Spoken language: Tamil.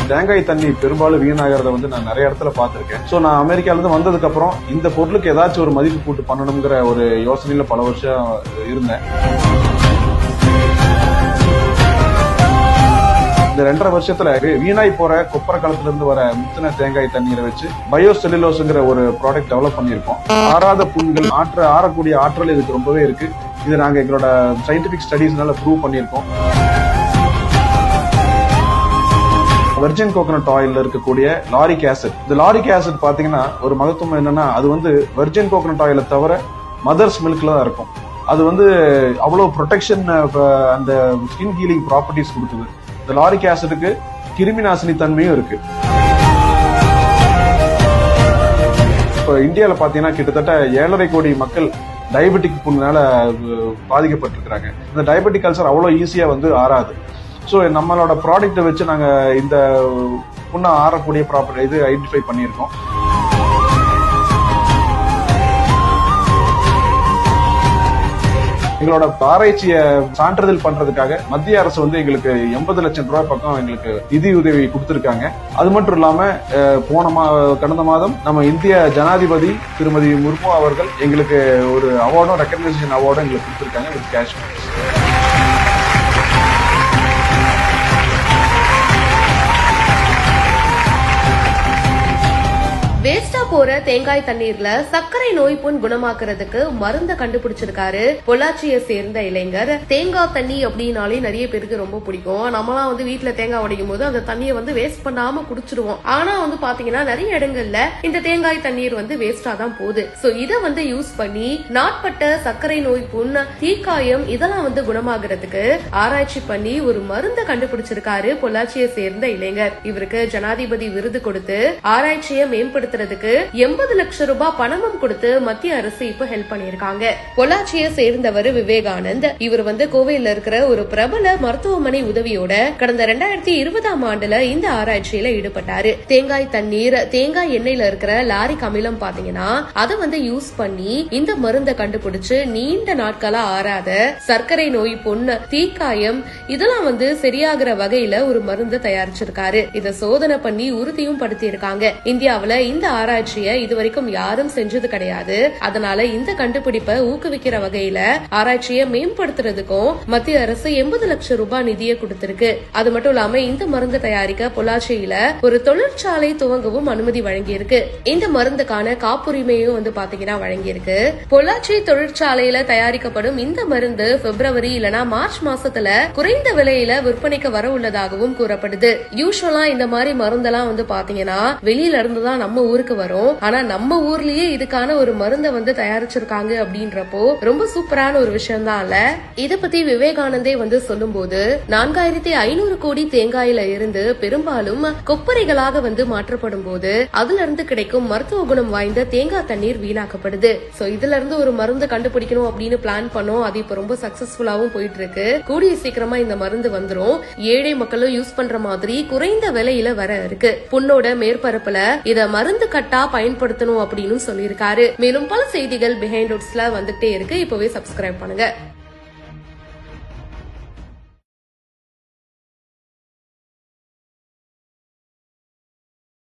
தேங்காய் தண்ணி பெரும்பாலும் வீணாகிறத வந்து நான் நிறைய இடத்துல பார்த்திருக்கேன் சோ நான் அமெரிக்கால இருந்து வந்ததுக்கு அப்புறம் இந்த பொருளுக்கு ஏதாச்சும் ஒரு மதிப்பு கூட்டு பண்ணணுங்கிற ஒரு யோசனையில பல வருஷம் இருந்தேன் இந்த ரெண்டரை வருஷத்துல வீ- வீணாய் போற கொப்பரை காலத்துல இருந்து வர முத்தின தேங்காய் தண்ணீரை வச்சு பயோ செல்லுலோஸ்ங்கிற ஒரு ப்ராடக்ட் டெவலப் பண்ணியிருக்கோம் ஆறாத புண்கள் ஆற்ற ஆறக்கூடிய ஆற்றல் இதுக்கு ரொம்பவே இருக்கு இது நாங்க எங்களோட சயின்டிபிக் ஸ்டடீஸ்னால ப்ரூவ் பண்ணியிருக்கோம் வெர்ஜின் கோகனட் ஆயில்ல இருக்கக்கூடிய லாரிக் ஆசிட் இந்த லாரிக் ஆசிட் பாத்தீங்கன்னா ஒரு மகத்துவம் என்னன்னா அது வந்து வெர்ஜின் கோகனட் ஆயிலை தவிர மதர்ஸ் மில்க்ல தான் இருக்கும் அது வந்து அவ்வளவு ப்ரொடெக்ஷன் அந்த ஸ்கின் ஹீலிங் ப்ராப்பர்ட்டிஸ் கொடுக்குது இந்த லாரிக் ஆசிடுக்கு கிருமி நாசினி தன்மையும் இருக்கு இப்போ இந்தியால பாத்தீங்கன்னா கிட்டத்தட்ட ஏழரை கோடி மக்கள் டயபெட்டிக் புண்ணால அஹ், பாதிக்கப்பட்டிருக்கிறாங்க இந்த டயபெட்டிக் அல்சர் அவ்வளவு ஈஸியா வந்து ஆறாது ஸோ நம்மளோட ப்ராடக்ட்டை வச்சு நாங்க இந்த புண்ணை ஆறக்கூடிய ப்ராப்பர்ட்டி இது ஐடென்டிஃபை பண்ணியிருக்கோம் எங்களோட ஆராய்ச்சியை சான்றிதழ் பண்றதுக்காக மத்திய அரசு வந்து எங்களுக்கு எண்பது லட்சம் ரூபாய் பக்கம் எங்களுக்கு நிதி உதவி கொடுத்திருக்காங்க அது மட்டும் இல்லாம அஹ், போன மா கடந்த மாதம் நம்ம இந்திய ஜனாதிபதி திருமதி முர்மு அவர்கள் எங்களுக்கு ஒரு அவார்டும் ரெக்கக்னைசேஷன் அவார்டும் எங்களுக்கு கொடுத்திருக்காங்க வித் கேஷ் வேஸ்டா போற தேங்காய் தண்ணீர்ல சர்க்கரை நோய் புண் குணமாக்குறதுக்கு மருந்த கண்டுபிடிச்சிருக்காரு பொள்ளாச்சியை சேர்ந்த இளைஞர் தேங்காய் தண்ணி அப்படின்னாலே நிறைய பேருக்கு ரொம்ப பிடிக்கும் நம்மலாம் வந்து வீட்ல தேங்காய் உடைக்கும் போது அந்த தண்ணியை வந்து வேஸ்ட் பண்ணாம குடிச்சிருவோம் ஆனா வந்து பாத்தீங்கன்னா நிறைய இடங்கள்ல இந்த தேங்காய் தண்ணீர் வந்து வேஸ்டா தான் போகுது சோ இத வந்து யூஸ் பண்ணி நாட்பட்ட சர்க்கரை நோய் புண் தீக்காயம் இதெல்லாம் வந்து குணமாகறதுக்கு ஆராய்ச்சி பண்ணி ஒரு மருந்த கண்டுபிடிச்சிருக்காரு பொள்ளாச்சியை சேர்ந்த இளைஞர் இவருக்கு ஜனாதிபதி விருது கொடுத்து ஆராய்ச்சியை மேம்படுத்துறதுக்கு எண்பது லட்சம் ரூபாய் பணமும் கொடுத்து மத்திய அரசு இப்ப ஹெல்ப் பண்ணிருக்காங்க பொள்ளாச்சியை சேர்ந்தவர் விவேகானந்த் இவர் வந்து கோவையில இருக்கிற ஒரு பிரபல மருத்துவமனை உதவியோட கடந்த ரெண்டாயிரத்தி இருபதாம் ஆண்டுல இந்த ஆராய்ச்சியில ஈடுபட்டாரு தேங்காய் தண்ணீர் தேங்காய் எண்ணெயில இருக்கிற லாரிக் அமிலம் பாத்தீங்கன்னா அதை வந்து யூஸ் பண்ணி இந்த மருந்தை கண்டுபிடிச்சு நீண்ட நாட்களா ஆறாத சர்க்கரை நோய் பொண்ணு தீக்காயம் இதெல்லாம் வந்து சரியாகிற வகையில ஒரு மருந்து தயாரிச்சிருக்காரு இத சோதனை பண்ணி உறுதியும் படுத்தி இருக்காங்க இந்தியாவுல இந்த ஆராய்ச்சியை இதுவரைக்கும் யாரும் செஞ்சது கிடையாது அதனால இந்த கண்டுபிடிப்பை ஊக்குவிக்கிற வகையில ஆராய்ச்சியை மேம்படுத்துறதுக்கும் மத்திய அரசு எண்பது லட்சம் ரூபாய் நிதியை கொடுத்திருக்கு அது மட்டும் இல்லாம இந்த மருந்து தயாரிக்க பொள்ளாச்சியில ஒரு தொழிற்சாலை துவங்கவும் அனுமதி வழங்கியிருக்கு இந்த மருந்துக்கான காப்புரிமையும் வந்து பாத்தீங்கன்னா வழங்கியிருக்கு பொள்ளாச்சி தொழிற்சாலையில தயாரிக்கப்படும் இந்த மருந்து பிப்ரவரி இல்லனா மார்ச் மாசத்துல குறைந்த விலையில விற்பனைக்கு வர உள்ளதாகவும் கூறப்படுது யூஸ்வலா இந்த மாதிரி மருந்தெல்லாம் வந்து பாத்தீங்கன்னா வெளியில இருந்து தான் நம்ம ஊருக்கு வரும் ஆனா நம்ம ஊர்லயே இதுக்கான ஒரு மருந்தை வந்து தயாரிச்சிருக்காங்க அப்படின்றப்போ ரொம்ப சூப்பரான ஒரு விஷயம் தான் இல்ல இத பத்தி விவேகானந்தே வந்து சொல்லும்போது நான்காயிரத்தி ஐநூறு கோடி தேங்காயில இருந்து பெரும்பாலும் கொப்பரைகளாக வந்து மாற்றப்படும் போது அதுல இருந்து கிடைக்கும் மருத்துவ குணம் வாய்ந்த தேங்காய் தண்ணீர் வீணாக்கப்படுது சோ இதுல இருந்து ஒரு மருந்து கண்டுபிடிக்கணும் அப்படின்னு பிளான் பண்ணோம் அது இப்ப ரொம்ப சக்சஸ்ஃபுல்லாவும் போயிட்டு இருக்கு கூடிய சீக்கிரமா இந்த மருந்து வந்துரும் ஏழை மக்களும் யூஸ் பண்ற மாதிரி குறைந்த விலையில வர இருக்கு புண்ணோட மேற்பரப்புல இத மருந்து கட்டா பயன்படுத்தணும் அப்படின்னு சொல்லியிருக்காரு மேலும் பல செய்திகள் பிஹைண்ட் வந்துட்டே இருக்கு இப்பவே சப்ஸ்கிரைப் பண்ணுங்க